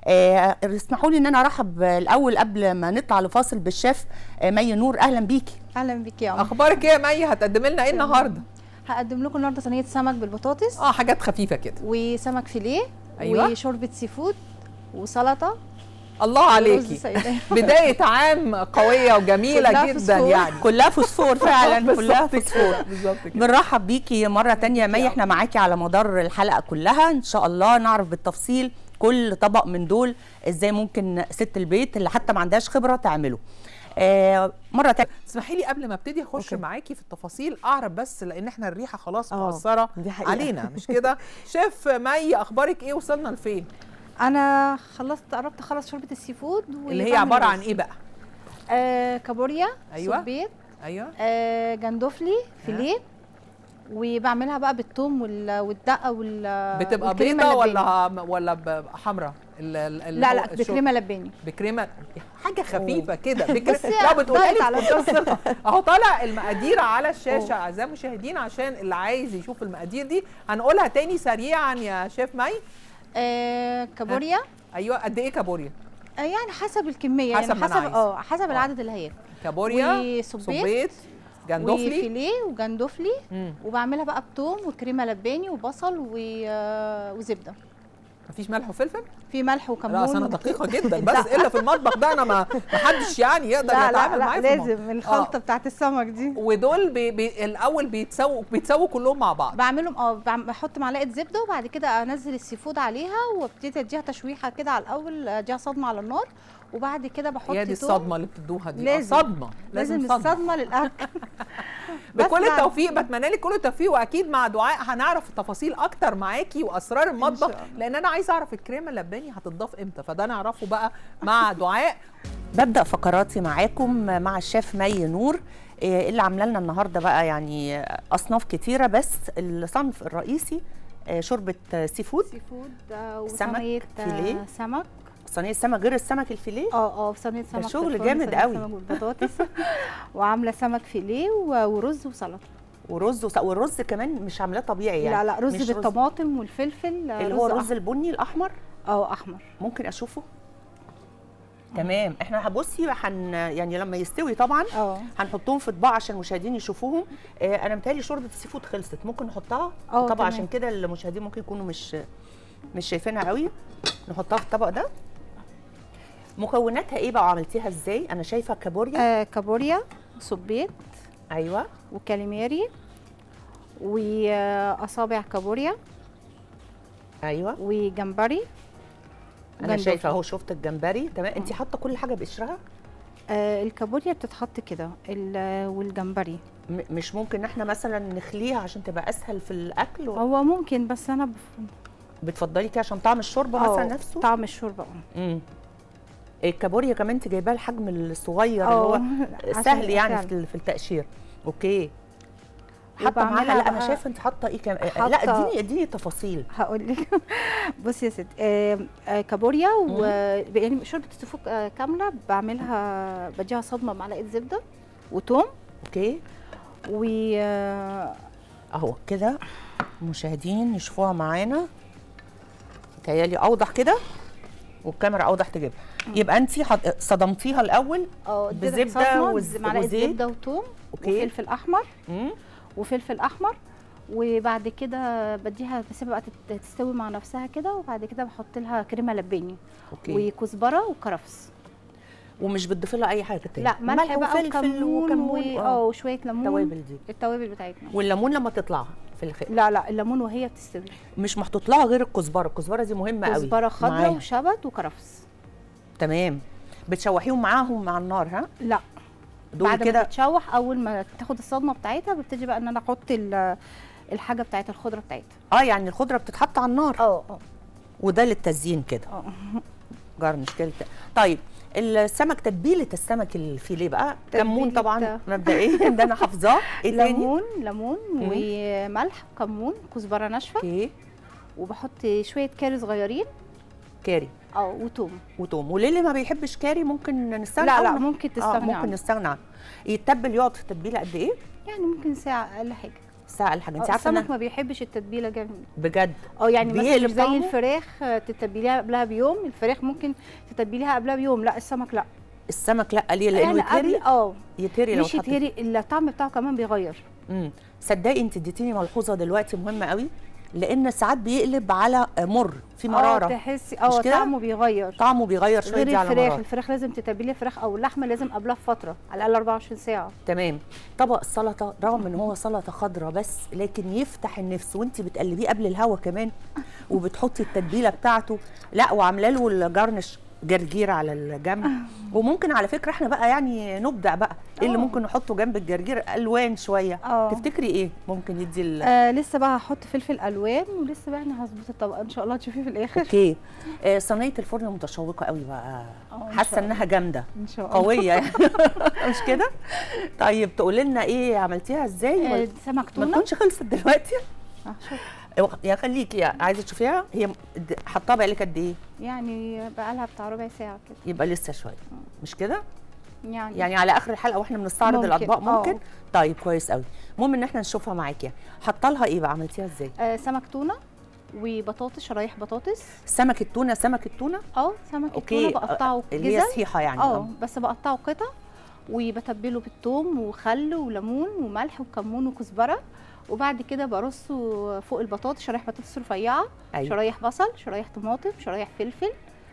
آه، اسمحوا لي ان انا ارحب الاول قبل ما نطلع لفاصل بالشيف آه، مي نور اهلا بيكي اهلا بك يا عمر اخبارك ايه يا مي هتقدم لنا ايه النهارده هقدم لكم النهارده صينيه سمك بالبطاطس اه حاجات خفيفه كده وسمك فيليه أيوة. وشوربه سي فود وسلطه الله ورز عليكي سيدة. بدايه عام قويه وجميله كلها جدا فوسفور. يعني كلها فوسفور فعلا كلها بالظبط فوسفور كده، بالظبط كده بنرحب بيكي مرة تانية يا مي احنا معاكي على مدار الحلقة كلها ان شاء الله نعرف بالتفصيل كل طبق من دول ازاي ممكن ست البيت اللي حتى ما عندهاش خبرة تعمله آه مرة تانية اسمحي لي قبل ما ابتدي اخش أوكي. معاكي في التفاصيل اعرف بس لان احنا الريحه خلاص آه، مؤثره دي حقيقة. علينا مش كده شيف مي اخبارك ايه وصلنا لفين انا خلصت قربت اخلص شوربه السي فود اللي هي وبعمل عباره رز. عن ايه بقى آه كابوريا أيوة. صبيط ايوه آه جندوفلي فيليه وبعملها بقى بالثوم وال- والدقه وال بتبقى والكريمة بيضه اللباني. ولا ولا حمراء لا لا بكريمه لباني بكريمه حاجه خفيفه كده بكريمه بس هي لا بتقولها ضاقت لي على بكل ثقه اهو طالع المقادير على الشاشه اعزائي المشاهدين عشان اللي عايز يشوف المقادير دي هنقولها تاني سريعا يا شيف مي آه كابوريا ايوه قد ايه كابوريا آه يعني حسب الكميه حسب يعني ما أنا حسب عايزة. اه حسب آه. العدد اللي هياكل كابوريا وصبيط صبيط جندوفلي وفيليه وجندوفلي مم. وبعملها بقى بتوم وكريمه لباني وبصل و... آه، وزبده مفيش ملح وفلفل في ملح وكمون لا أصل انا دقيقه جدا بس الا في المطبخ ده انا ما ما حدش يعني يقدر لا لا يتعامل لا معايا في المطبخ. لازم الخلطه آه. بتاعت السمك دي ودول بي بي الاول بيتسووا بيتسووا كلهم مع بعض بعملهم اه بعم- بحط معلقه زبده وبعد كده انزل السي فود عليها وابتدي اديها تشويحه كده على الاول اديها صدمه على النار وبعد كده بحط هي دي توم. الصدمه اللي بتدوها دي آه، لازم. صدمه لازم صدمه الصدمه للاكل بس بكل بعد- التوفيق بتمنى لك كل التوفيق واكيد مع دعاء هنعرف تفاصيل اكتر معاكي واسرار المطبخ شاء الله. لان انا عايزه اعرف الكريمه اللباني هتضاف امتى فده نعرفه بقى مع دعاء ببدأ فقراتي معاكم مع الشيف مي نور آه، اللي عامله لنا النهارده بقى يعني أصناف كتيرة بس الصنف الرئيسي آه، شوربة آه، سي فود سي فود آه، سمك، وصينيه آه، فيليه. سمك صينية السمك غير السمك الفيليه اه اه صينيه ده سمك في شغل الفرن، جامد صينية قوي. سمك بالبطاطس وعامله سمك فيليه و- ورز وسلطه ورز وس... والرز كمان مش عاملاه طبيعي يعني لا لا رز مش بالطماطم والفلفل آه، اللي هو الرز أحمر. البني الأحمر اه احمر ممكن اشوفه تمام احنا هبصي هن يعني لما يستوي طبعا اه هنحطهم في اطباق عشان المشاهدين يشوفوهم آه انا متهيألي شوربه السي فود خلصت ممكن نحطها اه، طبعا تمام. عشان كده المشاهدين ممكن يكونوا مش مش شايفينها قوي نحطها في الطبق ده مكوناتها ايه بقى وعملتيها ازاي انا شايفه كابوريا آه كابوريا صبيط ايوه وكاليماري واصابع كابوريا ايوه وجمبري انا جندوفلي. شايفه اهو شفت الجمبري تمام انت حاطه كل حاجه بقشرها آه الكابوريا بتتحط كده ال- والجمبري م- مش ممكن احنا مثلا نخليها عشان تبقى اسهل في الاكل و... هو ممكن بس انا بف... بتفضلي كده عشان طعم الشوربه آه، مثلا نفسه طعم الشوربه اه امم الكابوريا كمان انت جايباها الحجم الصغير اللي اه، هو عشان سهل يعني فعلا. في ال- في التقشير اوكي حاطه وبعملها معاها لا انا بقى- شايفه انت حاطه ايه كمان حاطة- لا اديني اديني تفاصيل هقول لك بصي يا ستي آه آه كابوريا و يعني شوربه السي آه كامله بعملها بديها صدمه معلقه زبده وتوم اوكي و آه، اهو كده المشاهدين يشوفوها معانا تهيالي اوضح كده والكاميرا اوضح تجيبها يبقى انت حط... صدمتيها الاول اه اديتها بزبدة صدمة، وز- معلقه وزيت. زبده وتوم اوكي وفلفل احمر امم وفلفل احمر وبعد كده بديها بسيبها بقى تت- تستوي مع نفسها كده وبعد كده بحط لها كريمه لباني اوكي وكزبره وكرفس ومش بتضيفي لها اي حاجه تاني لا ملح بقى وفلفل وكمون وكمون و- اه اه وشويه ليمون التوابل دي التوابل بتاعتنا والليمون لما تطلع في الخير لا لا الليمون وهي بتستوي مش محطوط لها غير الكزبره الكزبره دي مهمه قوي كزبره خضراء معاها. وشبت وكرفس تمام بتشوحيهم معاهم مع النار ها لا دول بعد ما كده تتشوح اول ما تاخد الصدمه بتاعتها ببتدي بقى ان انا احط ال- الحاجه بتاعت الخضره بتاعتها اه يعني الخضره بتتحط على النار اه اه وده للتزيين كده اه جار مشكله طيب السمك تتبيله السمك الفيليه بقى كمون تتبيلة- طبعا مبدئيا ده انا حافظاه ايه تاني ليمون ليمون وملح كمون كزبره ناشفه اوكي وبحط شويه كاري صغيرين كاري اه وتوم وتوم وللي ما بيحبش كاري ممكن نستغنى لا لا عنه. ممكن آه تستغني ممكن عنه نستغنى عنه يتبل يقعد في التتبيله قد ايه يعني ممكن ساعه اقل حاجه ساعه الحاجه انت آه، عارفه السمك أنا ما بيحبش التتبيله جامد بجد اه يعني مثلا بيقلب مش زي طعمه؟ الفراخ آه، تتبليها قبلها بيوم الفراخ ممكن تتبليها قبلها بيوم لا السمك لا السمك لا ليه لانه يعني قبل يتهري اه يتهري لو مش اتحط يتهري الطعم بتاعه كمان بيغير امم صدقي انت اديتيني ملحوظه دلوقتي مهمه قوي لان ساعات بيقلب على مر في اه مراره تحسي مش اه كده؟ طعمه بيغير طعمه بيغير شويه غير دي على الفراخ مراره الفراخ لازم تتبليها فراخ او اللحمه لازم قبلها بفتره على الاقل 24 ساعه تمام طبق السلطه رغم ان هو سلطه خضراء بس لكن يفتح النفس وانت بتقلبيه قبل الهوا كمان وبتحطي التتبيله بتاعته لا وعامله له الجرنش جرجير على الجنب وممكن على فكره احنا بقى يعني نبدع بقى ايه اللي آه. ممكن نحطه جنب الجرجير الوان شويه اه تفتكري ايه ممكن يدي ال... آه لسه بقى هحط فلفل الوان ولسه بقى انا هظبط الطبق ان شاء الله تشوفيه في الاخر اوكي آه صينيه الفرن متشوقه قوي بقى آه، إن حاسه شاء الله. انها جامده ان شاء الله قويه يعني مش كده طيب تقولي لنا ايه عملتيها ازاي آه ولا- سمك ما تونه تكونش خلصت دلوقتي آه شوف. يا خليكي يا عايزه تشوفيها هي د- حطاها بقالك قد ايه يعني بقى لها بتاع ربع ساعه كده يبقى لسه شويه مش كده يعني يعني على اخر الحلقه واحنا بنستعرض ممكن، الاطباق آه. ممكن طيب كويس قوي المهم ان احنا نشوفها معاكي حاطه لها ايه بقى عملتيها ازاي آه سمك تونه وبطاطس شرايح بطاطس سمك التونه سمك التونه اه سمك اوكي التونه بقطعه اللي هي جزل صحيحه يعني اه بس بقطعه قطع وبتبله بالثوم وخل وليمون وملح وكمون وكزبره وبعد كده برصه فوق البطاطس شرايح بطاطس رفيعه أيوة. شرايح بصل شرايح طماطم شرايح فلفل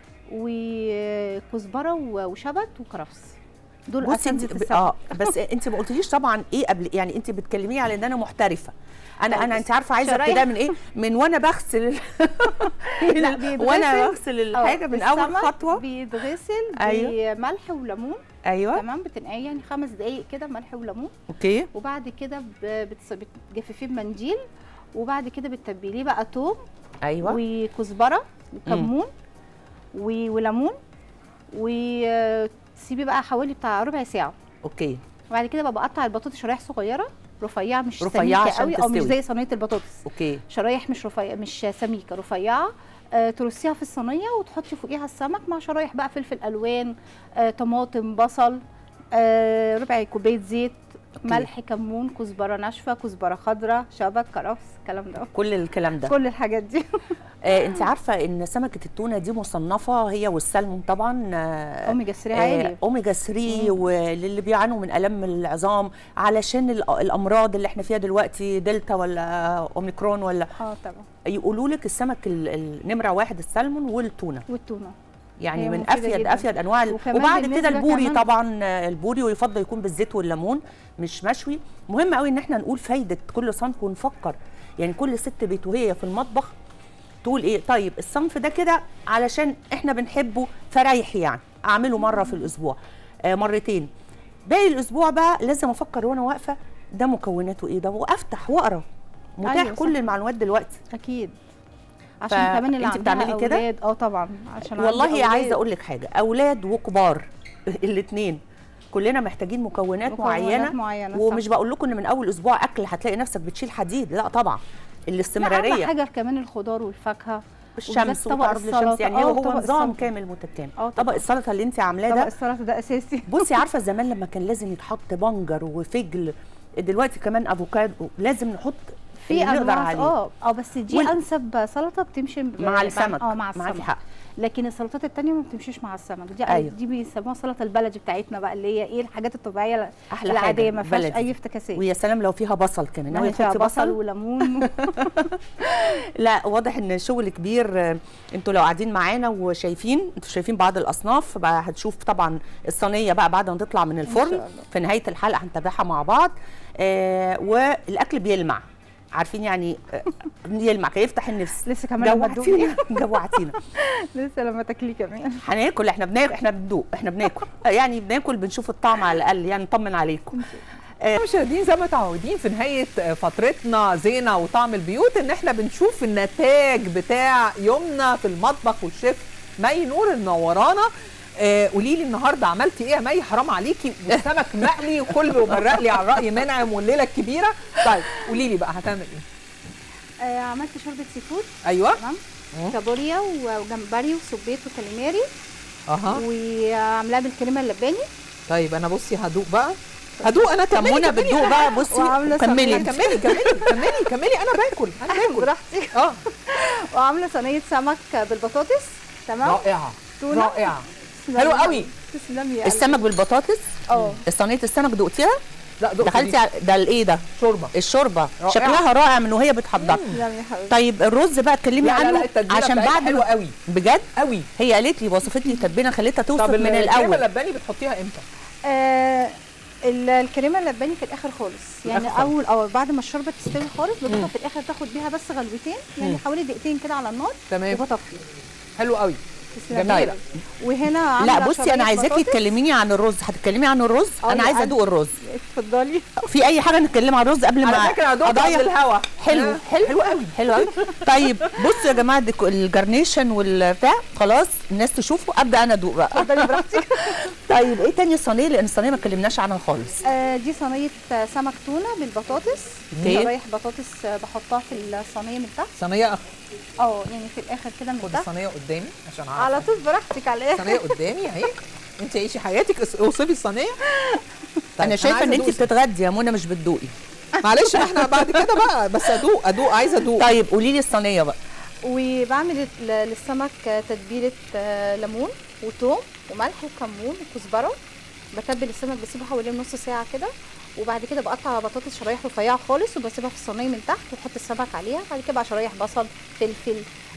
وكزبره و- وشبت وكرفس دول بصي اساسي انت في ب... السمك اه بس انت ما قلتليش طبعا ايه قبل يعني انت بتكلميني على ان انا محترفه انا طيب انا بصي، انت عارفه عايزه شرايح- ابتداء من ايه من وانا بغسل ال- من لا، ال- بيتغسل- وانا بغسل آه، الحاجه من اول السمك خطوه بيتغسل أيوة. بملح وليمون ايوه تمام بتنقعيه يعني خمس دقايق كده ملح وليمون اوكي وبعد كده ب- بتص- بتجففيه بمنديل وبعد كده بتتبليه بقى توم ايوه وكزبره وكمون و- وليمون وتسيبيه بقى حوالي بتاع ربع ساعه اوكي وبعد كده بقى بقطع البطاطس شرايح صغيره رفيعه مش رفيعة سميكه عشان قوي او مش تستوي. زي صينيه البطاطس اوكي شرايح مش رفيعه مش سميكه رفيعه آه، ترصيها في الصينيه وتحطي فوقيها السمك مع شرايح بقى فلفل الوان آه، طماطم بصل آه، ربع كوبايه زيت ملح كمون كزبره ناشفه كزبره خضراء شبت كرفس الكلام ده كل الكلام ده كل الحاجات دي آه انت عارفه ان سمكه التونه دي مصنفه هي والسلمون طبعا آه اوميجا 3 عالي آه اوميجا 3 وللي بيعانوا من الام العظام علشان ال- الامراض اللي احنا فيها دلوقتي دلتا ولا اوميكرون ولا اه طبعا يقولوا لك السمك ال- النمره واحد السلمون والتونه والتونه يعني هي من مفيدة افيد جداً. افيد انواع ال- وكمان وبعد كده بالنسبة البوري كمان- طبعا آه، البوري ويفضل يكون بالزيت والليمون مش مشوي مهم قوي ان احنا نقول فايده كل صنف ونفكر يعني كل ست بيت وهي في المطبخ تقول ايه طيب الصنف ده كده علشان احنا بنحبه فريحي يعني اعمله مره في الاسبوع آه مرتين باقي الاسبوع بقى لازم افكر وانا واقفه ده مكوناته ايه ده وافتح واقرا متاح أيوة كل صح. المعلومات دلوقتي اكيد عشان فأنت كمان اللي عندها بتعملي كده؟ أولاد، اه طبعا عشان عندي والله أولاد. عايزه اقول لك حاجه اولاد وكبار الاثنين كلنا محتاجين مكونات, مكونات معينه معينة، ومش صح. بقول لكم ان من اول اسبوع اكل هتلاقي نفسك بتشيل حديد لا طبعا لا، الاستمراريه أهم حاجه كمان الخضار والفاكهه الشمس وبالذات طبق وتعرض للشمس السلطة. يعني آه، هو طبق نظام السلطة. كامل متكامل آه، طبق طبعا. السلطه اللي انت عاملاه طبق ده السلطه ده اساسي بصي عارفه زمان لما كان لازم يتحط بنجر وفجل دلوقتي كمان افوكادو لازم نحط في اللي نقدر انواع عليه اه اه بس دي وال- انسب سلطه بتمشي ب- مع السمك اه مع معاكي السمك حق لكن السلطات التانية ما بتمشيش مع السمك دي أيوة. دي بيسموها سلطه البلدي بتاعتنا بقى اللي هي ايه الحاجات الطبيعيه احلى العاديه حاجه ما فيهاش بلدي. اي افتكاسات ويا سلام لو فيها بصل كمان ما ناوية هي فيها تحطي بصل وليمون لا واضح ان شغل كبير آه، انتوا لو قاعدين معانا وشايفين انتوا شايفين بعض الاصناف بقى هتشوف طبعا الصينيه بقى بعد ما تطلع من الفرن الله. في نهايه الحلقه هنتابعها مع بعض آه والاكل بيلمع عارفين يعني آه، يلمع كي يفتح النفس لسه كمان لما تدوقي جوعتينا جوعتينا لسه لما تاكلي كمان هناكل احنا بناكل احنا بندوق احنا بناكل آه، يعني بناكل بنشوف الطعم على الاقل يعني نطمن عليكم مشاهدين زي ما متعودين في نهايه فترتنا زينه وطعم البيوت ان احنا بنشوف النتاج بتاع يومنا في المطبخ والشيف مي نور المنورانا آه، قولي لي النهارده عملتي ايه يا مي حرام عليكي والسمك مقلي وكله مبرق لي على الراي منعم والليله الكبيره طيب قولي لي بقى هتعمل ايه آه عملت شوربه سي فود ايوه تمام كابوريا وجمبري وسبيط وكاليماري اها وعاملاها بالكريمه اللباني طيب انا بصي هدوق بقى هدوق انا طب كملي منى كملي بتدوق بقى بصي وعاملة كملي صينية انت. كملي كملي كملي كملي انا باكل انا باكل براحتك اه وعامله صينيه سمك بالبطاطس تمام رائعه تونة. رائعه تسلمي حلو يا قوي تسلمي يا السمك بالبطاطس اه صينيه السمك دقتيها لا دقت دخلتي دي. على- ده الايه ده شوربه الشوربه رائعة. شكلها رائع من وهي بتحضر تسلمي يا حبيبتي طيب الرز بقى اتكلمي لا لا عنه لا التتبيله عشان بتاعتها بعد حلوه قوي بجد قوي هي قالت لي وصفت لي تتبيله خليتها توصف طب من الكريمه الاول اللباني بتحطيها امتى؟ آه ال- الكريمه اللباني في الاخر خالص يعني الآخر خالص. اول او بعد ما الشوربه تستوي خالص بضيفها في الاخر تاخد بيها بس غلوتين يعني مم. حوالي دقيقتين كده على النار تمام وبطفي حلو قوي تسلمي. جميله وهنا لا عاملة بصي انا شرايح عايزاكي بطاطس. تكلميني عن الرز هتتكلمي عن الرز آه، انا لا، عايزه أنا- ادوق الرز اتفضلي في اي حاجه نتكلم عن الرز قبل ما على فكره هدوق أضيع؟ قبل الهوا حلو آه، حلو حلو قوي حلو قوي طيب بصوا يا جماعه ديكو- الجرنيشن والبتاع خلاص الناس تشوفه ابدا انا ادوق بقى اتفضلي براحتك طيب ايه تاني الصينيه لان الصينيه ما اتكلمناش عنها خالص آه، دي صينيه آه، سمك تونه بالبطاطس أوكي. شرايح بطاطس آه، بحطها في الصينيه من تحت صينيه اه يعني في الاخر كده من خد تحت الصينيه قدامي عشان اعرف على طول براحتك على الاخر الصينيه قدامي اهي انت عيشي حياتك اس- اوصفي الصينيه طيب، انا شايفه عايزة ان انت أدوق. بتتغدي يا منى مش بتدوقي معلش ما احنا بعد كده بقى بس ادوق ادوق عايزه ادوق طيب قولي لي الصينيه بقى وبعمل ال- للسمك آه، تتبيله آه، ليمون وثوم وملح وكمون وكزبره بتبل السمك بسيبه حوالي نص ساعه كده وبعد كده بقطع بطاطس شرايح رفيعه خالص وبسيبها في الصينيه من تحت واحط السمك عليها بعد كده بقى شرايح بصل فلفل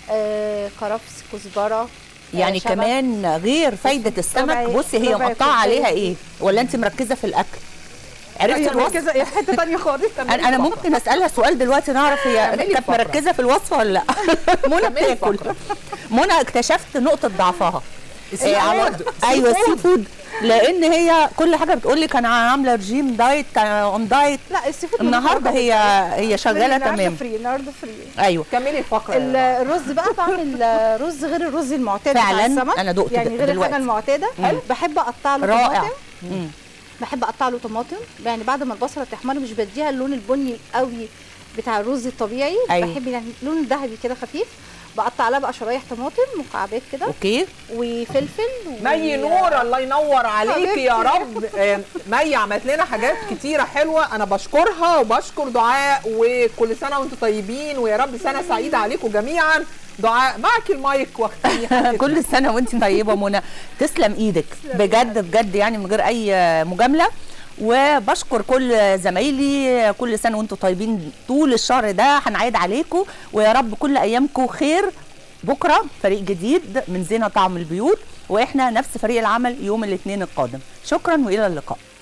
آه كرفس كزبره آه، يعني شبت. كمان غير فايده السمك ربع- بصي هي ربع مقطعه عليها كوباية. ايه ولا انت مركزه في الاكل عرفتي هي الوصفه مركزه هي في حته ثانيه خالص انا انا ممكن اسالها سؤال دلوقتي نعرف هي اعملي كانت الفقرة. مركزه في الوصفه ولا لا منى كملي بتاكل الفقرة. منى اكتشفت نقطه ضعفها السي إيه، على- فود. ايوه سي السي فود. فود لان هي كل حاجه بتقول لك انا عامله رجيم دايت اون دايت لا السي فود النهارده هي هي شغاله النهارده تمام فري النهارده فري ايوه كملي الفقره ال- يا الرز بقى بعمل آه، رز غير الرز المعتاد فعلاً، بتاع السمك أنا دقت يعني د- غير دلوقتي. الحاجه المعتاده مم. بحب اقطع له رائع طماطم مم. بحب اقطع له طماطم يعني بعد ما البصله تحمر مش بديها اللون البني قوي بتاع الرز الطبيعي أيوة. بحب يعني لون ذهبي كده خفيف بقطع لها بقى شرايح طماطم مكعبات كده اوكي وفلفل و... مي نور الله ينور عليك يا حبيبتي. رب آه، مي عملت لنا حاجات كتيره حلوه انا بشكرها وبشكر دعاء وكل سنه وانتم طيبين ويا رب سنه سعيده عليكم جميعا دعاء معك المايك واختمي حلقتنا. كل سنه وانت طيبه منى تسلم ايدك بجد بجد يعني من غير اي مجامله وبشكر كل زمايلي كل سنه وانتم طيبين طول الشهر ده هنعيد عليكم ويا رب كل ايامكم خير بكره فريق جديد من زينه طعم البيوت واحنا نفس فريق العمل يوم الاثنين القادم شكرا والى اللقاء